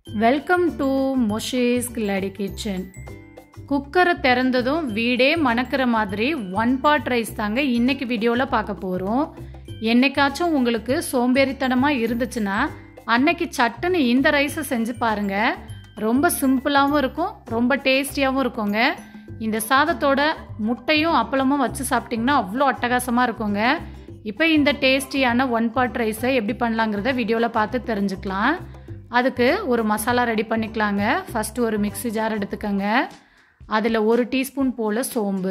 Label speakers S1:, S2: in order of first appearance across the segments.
S1: welcome to Moses Gladys kitchen குக்கரை திறந்ததும் வீடே மணக்கிற மாதிரி ஒன் பாட் ரைஸ் தாங்க இன்னைக்கு வீடியோவில் பார்க்க போகிறோம் என்னைக்காச்சும் உங்களுக்கு சோம்பேறித்தனமாக இருந்துச்சுன்னா அன்னைக்கு சட்டுன்னு இந்த ரைஸை செஞ்சு பாருங்க ரொம்ப சிம்பிளாகவும் இருக்கும் ரொம்ப டேஸ்டியாகவும் இருக்குங்க இந்த சாதத்தோட முட்டையும் அப்பளமும் வச்சு சாப்பிட்டிங்கன்னா அவ்வளோ அட்டகாசமாக இருக்குங்க இப்போ இந்த டேஸ்டியான ஒன் பாட் ரைஸை எப்படி பண்ணலாங்கிறத வீடியோவில் பார்த்து தெரிஞ்சுக்கலாம் அதுக்கு ஒரு மசாலா ரெடி பண்ணிக்கலாங்க ஃபஸ்ட்டு ஒரு மிக்ஸி ஜார் எடுத்துக்கோங்க அதில் ஒரு டீஸ்பூன் போல் சோம்பு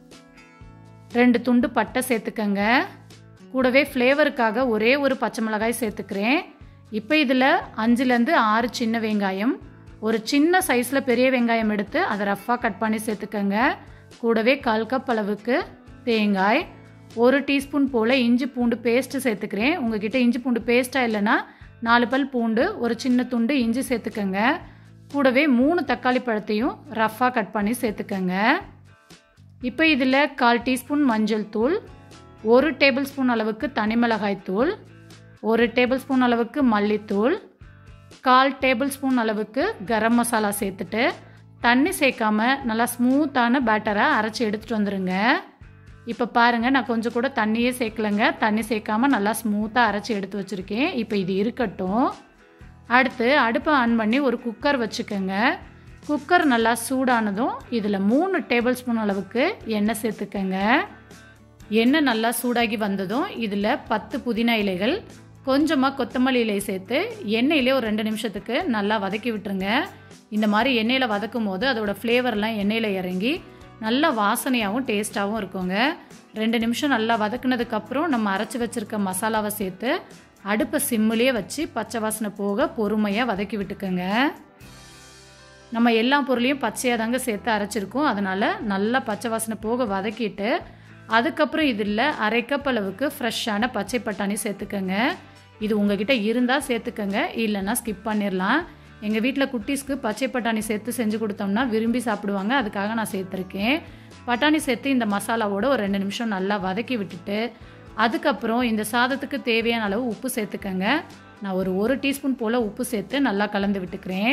S1: ரெண்டு துண்டு பட்டை சேர்த்துக்கங்க கூடவே ஃப்ளேவருக்காக ஒரே ஒரு பச்சை மிளகாய் சேர்த்துக்கிறேன் இப்போ இதில் அஞ்சுலேருந்து ஆறு சின்ன வெங்காயம் ஒரு சின்ன சைஸில் பெரிய வெங்காயம் எடுத்து அதை ரஃப்பாக கட் பண்ணி சேர்த்துக்கங்க கூடவே கால் கப் அளவுக்கு தேங்காய் ஒரு டீஸ்பூன் போல் இஞ்சி பூண்டு பேஸ்ட்டு சேர்த்துக்கிறேன் உங்ககிட்ட இஞ்சி பூண்டு பேஸ்ட்டாக இல்லைன்னா நாலு பல் பூண்டு ஒரு சின்ன துண்டு இஞ்சி சேர்த்துக்கங்க கூடவே மூணு தக்காளி பழத்தையும் ரஃப்பாக கட் பண்ணி சேர்த்துக்கங்க இப்போ இதில் கால் டீஸ்பூன் மஞ்சள் தூள் ஒரு டேபிள் ஸ்பூன் அளவுக்கு தனி மிளகாய் தூள் ஒரு டேபிள் ஸ்பூன் அளவுக்கு மல்லித்தூள் கால் டேபிள் ஸ்பூன் அளவுக்கு கரம் மசாலா சேர்த்துட்டு தண்ணி சேர்க்காம நல்லா ஸ்மூத்தான பேட்டரை அரைச்சி எடுத்துகிட்டு வந்துடுங்க இப்போ பாருங்கள் நான் கொஞ்சம் கூட தண்ணியே சேர்க்கலைங்க தண்ணி சேர்க்காம நல்லா ஸ்மூத்தாக அரைச்சி எடுத்து வச்சுருக்கேன் இப்போ இது இருக்கட்டும் அடுத்து அடுப்பை ஆன் பண்ணி ஒரு குக்கர் வச்சுக்கோங்க குக்கர் நல்லா சூடானதும் இதில் மூணு டேபிள் ஸ்பூன் அளவுக்கு எண்ணெய் சேர்த்துக்கங்க எண்ணெய் நல்லா சூடாகி வந்ததும் இதில் பத்து புதினா இலைகள் கொஞ்சமாக கொத்தமல்லி இலை சேர்த்து எண்ணெயிலே ஒரு ரெண்டு நிமிஷத்துக்கு நல்லா வதக்கி விட்டுருங்க இந்த மாதிரி எண்ணெயில் வதக்கும் போது அதோட ஃப்ளேவர்லாம் எண்ணெயில் இறங்கி நல்ல வாசனையாகவும் டேஸ்ட்டாகவும் இருக்குங்க ரெண்டு நிமிஷம் நல்லா வதக்குனதுக்கப்புறம் நம்ம அரைச்சி வச்சுருக்க மசாலாவை சேர்த்து அடுப்பை சிம்மிலே வச்சு பச்சை வாசனை போக பொறுமையாக வதக்கி விட்டுக்கோங்க நம்ம எல்லா பொருளையும் பச்சையாக தாங்க சேர்த்து அரைச்சிருக்கோம் அதனால் நல்லா பச்சை வாசனை போக வதக்கிட்டு அதுக்கப்புறம் இதில் அரை கப் அளவுக்கு ஃப்ரெஷ்ஷான பச்சை பட்டாணி சேர்த்துக்கோங்க இது உங்ககிட்ட இருந்தால் சேர்த்துக்கோங்க இல்லைன்னா ஸ்கிப் பண்ணிடலாம் எங்கள் வீட்டில் குட்டீஸ்க்கு பச்சை பட்டாணி சேர்த்து செஞ்சு கொடுத்தோம்னா விரும்பி சாப்பிடுவாங்க அதுக்காக நான் சேர்த்துருக்கேன் பட்டாணி சேர்த்து இந்த மசாலாவோட ஒரு ரெண்டு நிமிஷம் நல்லா வதக்கி விட்டுட்டு அதுக்கப்புறம் இந்த சாதத்துக்கு தேவையான அளவு உப்பு சேர்த்துக்கங்க நான் ஒரு ஒரு டீஸ்பூன் போல் உப்பு சேர்த்து நல்லா கலந்து விட்டுக்கிறேன்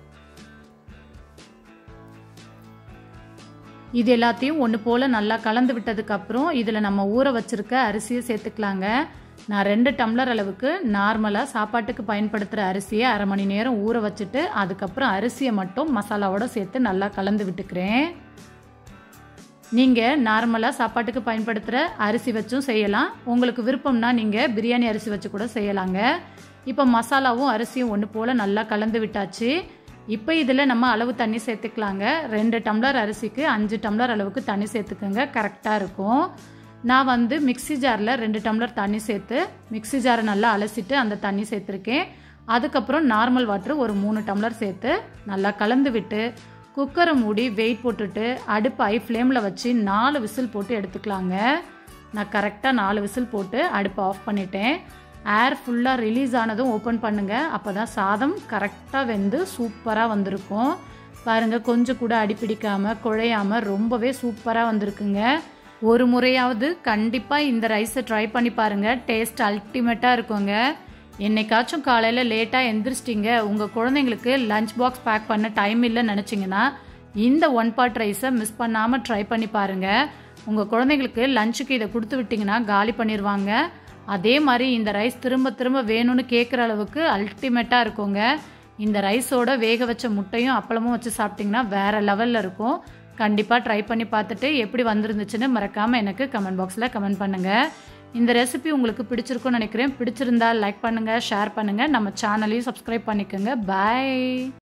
S1: இது எல்லாத்தையும் ஒன்று போல் நல்லா கலந்து விட்டதுக்கப்புறம் இதில் நம்ம ஊற வச்சுருக்க அரிசியை சேர்த்துக்கலாங்க நான் ரெண்டு டம்ளர் அளவுக்கு நார்மலாக சாப்பாட்டுக்கு பயன்படுத்துகிற அரிசியை அரை மணி நேரம் ஊற வச்சுட்டு அதுக்கப்புறம் அரிசியை மட்டும் மசாலாவோட சேர்த்து நல்லா கலந்து விட்டுக்கிறேன் நீங்கள் நார்மலாக சாப்பாட்டுக்கு பயன்படுத்துகிற அரிசி வச்சும் செய்யலாம் உங்களுக்கு விருப்பம்னா நீங்கள் பிரியாணி அரிசி வச்சு கூட செய்யலாங்க இப்போ மசாலாவும் அரிசியும் ஒன்று போல் நல்லா கலந்து விட்டாச்சு இப்போ இதில் நம்ம அளவு தண்ணி சேர்த்துக்கலாங்க ரெண்டு டம்ளர் அரிசிக்கு அஞ்சு டம்ளர் அளவுக்கு தண்ணி சேர்த்துக்கோங்க கரெக்டாக இருக்கும் நான் வந்து மிக்சி ஜாரில் ரெண்டு டம்ளர் தண்ணி சேர்த்து மிக்சி ஜாரை நல்லா அலசிட்டு அந்த தண்ணி சேர்த்துருக்கேன் அதுக்கப்புறம் நார்மல் வாட்டர் ஒரு மூணு டம்ளர் சேர்த்து நல்லா கலந்து விட்டு குக்கரை மூடி வெயிட் போட்டுட்டு அடுப்பு ஐ ஃப்ளேமில் வச்சு நாலு விசில் போட்டு எடுத்துக்கலாங்க நான் கரெக்டாக நாலு விசில் போட்டு அடுப்பை ஆஃப் பண்ணிட்டேன் ஏர் ஃபுல்லாக ரிலீஸ் ஆனதும் ஓப்பன் பண்ணுங்கள் அப்போ தான் சாதம் கரெக்டாக வெந்து சூப்பராக வந்திருக்கும் பாருங்கள் கொஞ்சம் கூட அடிப்பிடிக்காமல் குழையாமல் ரொம்பவே சூப்பராக வந்திருக்குங்க ஒரு முறையாவது கண்டிப்பாக இந்த ரைஸை ட்ரை பண்ணி பாருங்கள் டேஸ்ட் அல்டிமேட்டாக இருக்குங்க என்னைக்காச்சும் காலையில் லேட்டாக எந்திரிச்சிட்டிங்க உங்கள் குழந்தைங்களுக்கு லஞ்ச் பாக்ஸ் பேக் பண்ண டைம் இல்லைன்னு நினச்சிங்கன்னா இந்த ஒன் பார்ட் ரைஸை மிஸ் பண்ணாமல் ட்ரை பண்ணி பாருங்கள் உங்கள் குழந்தைங்களுக்கு லஞ்சுக்கு இதை கொடுத்து விட்டிங்கன்னா காலி பண்ணிடுவாங்க அதே மாதிரி இந்த ரைஸ் திரும்ப திரும்ப வேணும்னு கேட்குற அளவுக்கு அல்டிமேட்டாக இருக்குங்க இந்த ரைஸோட வேக வச்ச முட்டையும் அப்பளமும் வச்சு சாப்பிட்டிங்கன்னா வேறு லெவலில் இருக்கும் கண்டிப்பாக ட்ரை பண்ணி பார்த்துட்டு எப்படி வந்திருந்துச்சுன்னு மறக்காமல் எனக்கு கமெண்ட் பாக்ஸில் கமெண்ட் பண்ணுங்கள் இந்த ரெசிபி உங்களுக்கு பிடிச்சிருக்கும்னு நினைக்கிறேன் பிடிச்சிருந்தா லைக் பண்ணுங்கள் ஷேர் பண்ணுங்கள் நம்ம சேனலையும் சப்ஸ்கிரைப் பண்ணிக்கோங்க பாய்